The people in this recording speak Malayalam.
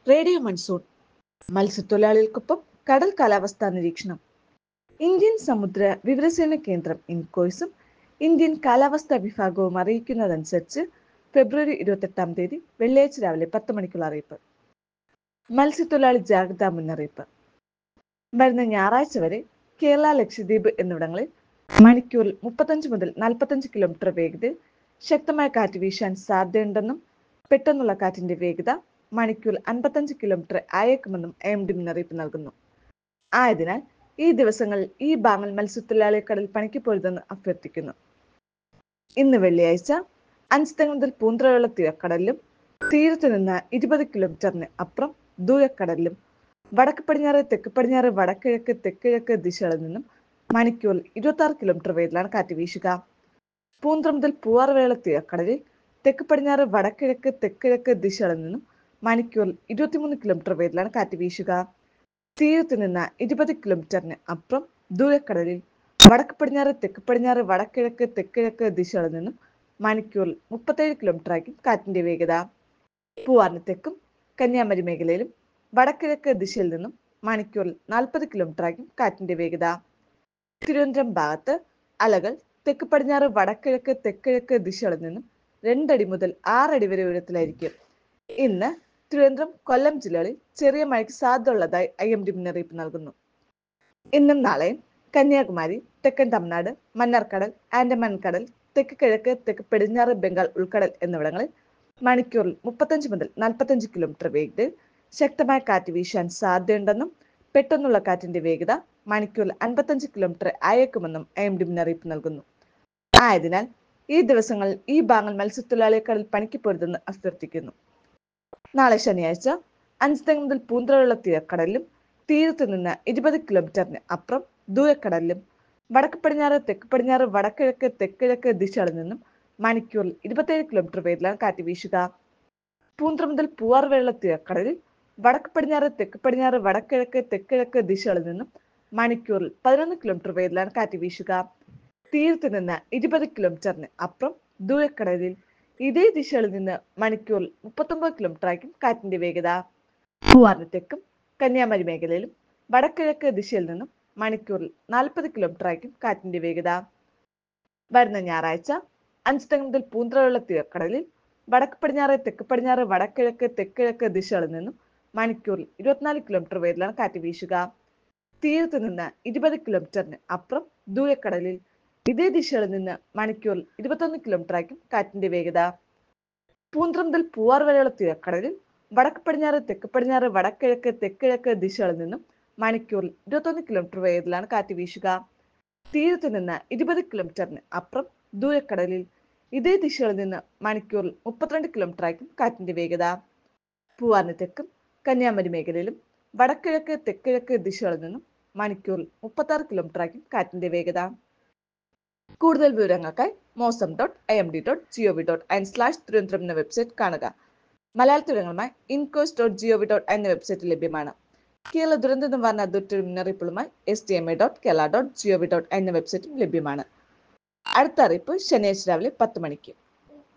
റേഡിയോ മൺസൂൺ മത്സ്യത്തൊഴിലാളികൾക്കൊപ്പം കടൽ കാലാവസ്ഥാ നിരീക്ഷണം ഇന്ത്യൻ സമുദ്ര വിവരസേന കേന്ദ്രം ഇൻകോയ്സും ഇന്ത്യൻ കാലാവസ്ഥാ വിഭാഗവും അറിയിക്കുന്നതനുസരിച്ച് ഫെബ്രുവരി ഇരുപത്തെട്ടാം തീയതി വെള്ളിയാഴ്ച രാവിലെ പത്ത് മണിക്കുള്ള അറിയിപ്പ് മത്സ്യത്തൊഴിലാളി ജാഗ്രതാ മുന്നറിയിപ്പ് വരുന്ന ഞായറാഴ്ച വരെ കേരള ലക്ഷദ്വീപ് എന്നിവിടങ്ങളിൽ മണിക്കൂറിൽ മുപ്പത്തഞ്ച് മുതൽ നാൽപ്പത്തഞ്ച് കിലോമീറ്റർ വേഗതയിൽ ശക്തമായ കാറ്റ് വീശാൻ സാധ്യതയുണ്ടെന്നും പെട്ടെന്നുള്ള കാറ്റിന്റെ വേഗത മണിക്കൂറിൽ അൻപത്തഞ്ച് കിലോമീറ്റർ ആയേക്കുമെന്നും എം ഡി മുന്നറിയിപ്പ് നൽകുന്നു ആയതിനാൽ ഈ ദിവസങ്ങളിൽ ഈ ഭാഗങ്ങൾ മത്സ്യത്തൊഴിലാളിയെ കടൽ പണിക്ക് പോരുതെന്ന് അഭ്യർത്ഥിക്കുന്നു ഇന്ന് വെള്ളിയാഴ്ച അഞ്ച് മുതൽ പൂന്തറയുള്ള തീരക്കടലിലും തീരത്ത് നിന്ന് ഇരുപത് കിലോമീറ്ററിന് അപ്പുറം ദൂരക്കടലിലും വടക്ക് പടിഞ്ഞാറ് തെക്ക് പടിഞ്ഞാറ് വടക്കിഴക്ക് തെക്കിഴക്ക് ദിശകളിൽ നിന്നും മണിക്കൂറിൽ ഇരുപത്തി ആറ് കിലോമീറ്റർ വേഗത്തിലാണ് കാറ്റ് വീശുക പൂന്തറ മുതൽ പൂവാറുവേള തീരക്കടലിൽ തെക്ക് പടിഞ്ഞാറ് വടക്കിഴക്ക് തെക്കിഴക്ക് ദിശകളിൽ നിന്നും മണിക്കൂറിൽ ഇരുപത്തിമൂന്ന് കിലോമീറ്റർ വേഗത്തിലാണ് കാറ്റ് വീശുക തീരത്ത് നിന്ന് ഇരുപത് കിലോമീറ്ററിന് അപ്പുറം ദൂരക്കടലിൽ വടക്ക് പടിഞ്ഞാറ് തെക്ക് പടിഞ്ഞാറ് വടക്കിഴക്ക് തെക്കിഴക്ക് ദിശകളിൽ നിന്നും മണിക്കൂറിൽ മുപ്പത്തേഴ് കിലോമീറ്റർ ആയിരിക്കും കാറ്റിന്റെ വേഗത പൂവാറിന് തെക്കും കന്യാകുമാരി മേഖലയിലും വടക്കിഴക്ക് ദിശയിൽ നിന്നും മണിക്കൂറിൽ നാൽപ്പത് കിലോമീറ്റർ ആയിരിക്കും കാറ്റിന്റെ വേഗത തിരുവനന്തപുരം ഭാഗത്ത് അലകൾ തെക്ക് പടിഞ്ഞാറ് വടക്കിഴക്ക് തെക്കിഴക്ക് ദിശകളിൽ നിന്നും രണ്ടടി മുതൽ ആറടി വരെ ഉയരത്തിലായിരിക്കും ഇന്ന് തിരുവനന്തപുരം കൊല്ലം ജില്ലകളിൽ ചെറിയ മഴയ്ക്ക് സാധ്യതയുള്ളതായി ഐ എം ഡി മുന്നറിയിപ്പ് നൽകുന്നു ഇന്നും നാളെയും കന്യാകുമാരി തെക്കൻ തമിഴ്നാട് മന്നാർക്കടൽ ആൻഡമാൻ കടൽ തെക്ക് കിഴക്ക് തെക്ക് പടിഞ്ഞാറ് ബംഗാൾ ഉൾക്കടൽ എന്നിവിടങ്ങളിൽ മണിക്കൂറിൽ മുപ്പത്തഞ്ച് മുതൽ നാൽപ്പത്തഞ്ച് കിലോമീറ്റർ വേഗതയിൽ ശക്തമായ കാറ്റ് വീശാൻ സാധ്യതയുണ്ടെന്നും പെട്ടെന്നുള്ള കാറ്റിന്റെ വേഗത മണിക്കൂറിൽ അൻപത്തഞ്ച് കിലോമീറ്റർ ആയേക്കുമെന്നും എം ഡി മുന്നറിയിപ്പ് നൽകുന്നു ആയതിനാൽ ഈ ദിവസങ്ങളിൽ ഈ ഭാഗങ്ങൾ മത്സ്യത്തൊഴിലാളിയെ കടൽ പണിക്ക് പോരുതെന്ന് അഭ്യർത്ഥിക്കുന്നു നാളെ ശനിയാഴ്ച അഞ്ച് മുതൽ പൂന്തറയുള്ള തീരക്കടലിലും തീരത്ത് നിന്ന് ഇരുപത് കിലോമീറ്ററിന് അപ്പുറം ദൂരക്കടലിലും വടക്ക് പടിഞ്ഞാറ് തെക്ക് പടിഞ്ഞാറ് വടക്കിഴക്ക് തെക്കിഴക്ക് ദിശകളിൽ നിന്നും മണിക്കൂറിൽ ഇരുപത്തേഴ് കിലോമീറ്റർ വേഗത്തിലാണ് കാറ്റ് വീശുക പൂന്തറ മുതൽ പൂവാറുവേള തീരക്കടലിൽ വടക്ക് പടിഞ്ഞാറ് തെക്ക് പടിഞ്ഞാറ് വടക്കിഴക്ക് തെക്കിഴക്ക് ദിശകളിൽ നിന്നും മണിക്കൂറിൽ പതിനൊന്ന് കിലോമീറ്റർ വേഗത്തിലാണ് കാറ്റ് വീശുക തീരത്ത് നിന്ന് ഇരുപത് കിലോമീറ്ററിന് അപ്പുറം ദൂരക്കടലിൽ ഇതേ ദിശകളിൽ നിന്ന് മണിക്കൂറിൽ മുപ്പത്തൊമ്പത് കിലോമീറ്റർ ആയിരിക്കും കാറ്റിന്റെ വേഗത പൂവാറിന് തെക്കും കന്യാകുമാരി മേഖലയിലും വടക്കിഴക്ക് ദിശയിൽ നിന്നും മണിക്കൂറിൽ നാൽപ്പത് കിലോമീറ്റർ ആയിരിക്കും കാറ്റിന്റെ വേഗത വരുന്ന ഞായറാഴ്ച അഞ്ച് മുതൽ പൂന്തറയുള്ള തീരക്കടലിൽ വടക്ക് പടിഞ്ഞാറ് തെക്ക് പടിഞ്ഞാറ് വടക്കിഴക്ക് തെക്കിഴക്ക് ദിശകളിൽ നിന്നും മണിക്കൂറിൽ ഇരുപത്തിനാല് കിലോമീറ്റർ വേഗത്തിലാണ് കാറ്റ് വീശുക തീരത്ത് നിന്ന് ഇരുപത് കിലോമീറ്ററിന് അപ്പുറം ദൂരക്കടലിൽ ഇതേ ദിശകളിൽ നിന്ന് മണിക്കൂറിൽ ഇരുപത്തൊന്ന് കിലോമീറ്റർ ആയിരിക്കും കാറ്റിന്റെ വേഗത പൂന്തറ മുതൽ പൂവാർ വരെയുള്ള തീരക്കടലിൽ വടക്ക് പടിഞ്ഞാറ് തെക്ക് പടിഞ്ഞാറ് വടക്കിഴക്ക് തെക്കിഴക്ക് ദിശകളിൽ നിന്നും മണിക്കൂറിൽ ഇരുപത്തൊന്ന് കിലോമീറ്റർ വേഗത്തിലാണ് കാറ്റ് വീശുക തീരത്ത് നിന്ന് ഇരുപത് കിലോമീറ്ററിന് അപ്പുറം ദൂരക്കടലിൽ ഇതേ ദിശകളിൽ നിന്ന് മണിക്കൂറിൽ മുപ്പത്തിരണ്ട് കിലോമീറ്റർ ആയിരിക്കും കാറ്റിന്റെ വേഗത പൂവാറിന് തെക്കും കന്യാകുമാരി മേഖലയിലും വടക്കിഴക്ക് തെക്കിഴക്ക് ദിശകളിൽ നിന്നും മണിക്കൂറിൽ മുപ്പത്തി ആറ് കിലോമീറ്റർ ആയിരിക്കും കാറ്റിന്റെ വേഗത കൂടുതൽ വിവരങ്ങൾക്കായി mausam dot I M D dot G O V dot in slash Thiruvananthapuram എന്ന വെബ്സൈറ്റ് കാണുക മലയാള വിവരങ്ങളുമായി ഇൻകോസ് ഡോട്ട് ജിഒവി ഡോട്ട് എന്ന വെബ്സൈറ്റ് ലഭ്യമാണ് കേരള ദുരന്ത നിവാരണ അതോറിറ്റി മുന്നറിയിപ്പുകളുമായി S T M A dot Kerala dot G O V dot എന്ന വെബ്സൈറ്റും ലഭ്യമാണ് അടുത്ത അറിയിപ്പ് ശനിയാഴ്ച രാവിലെ പത്ത് മണിക്ക്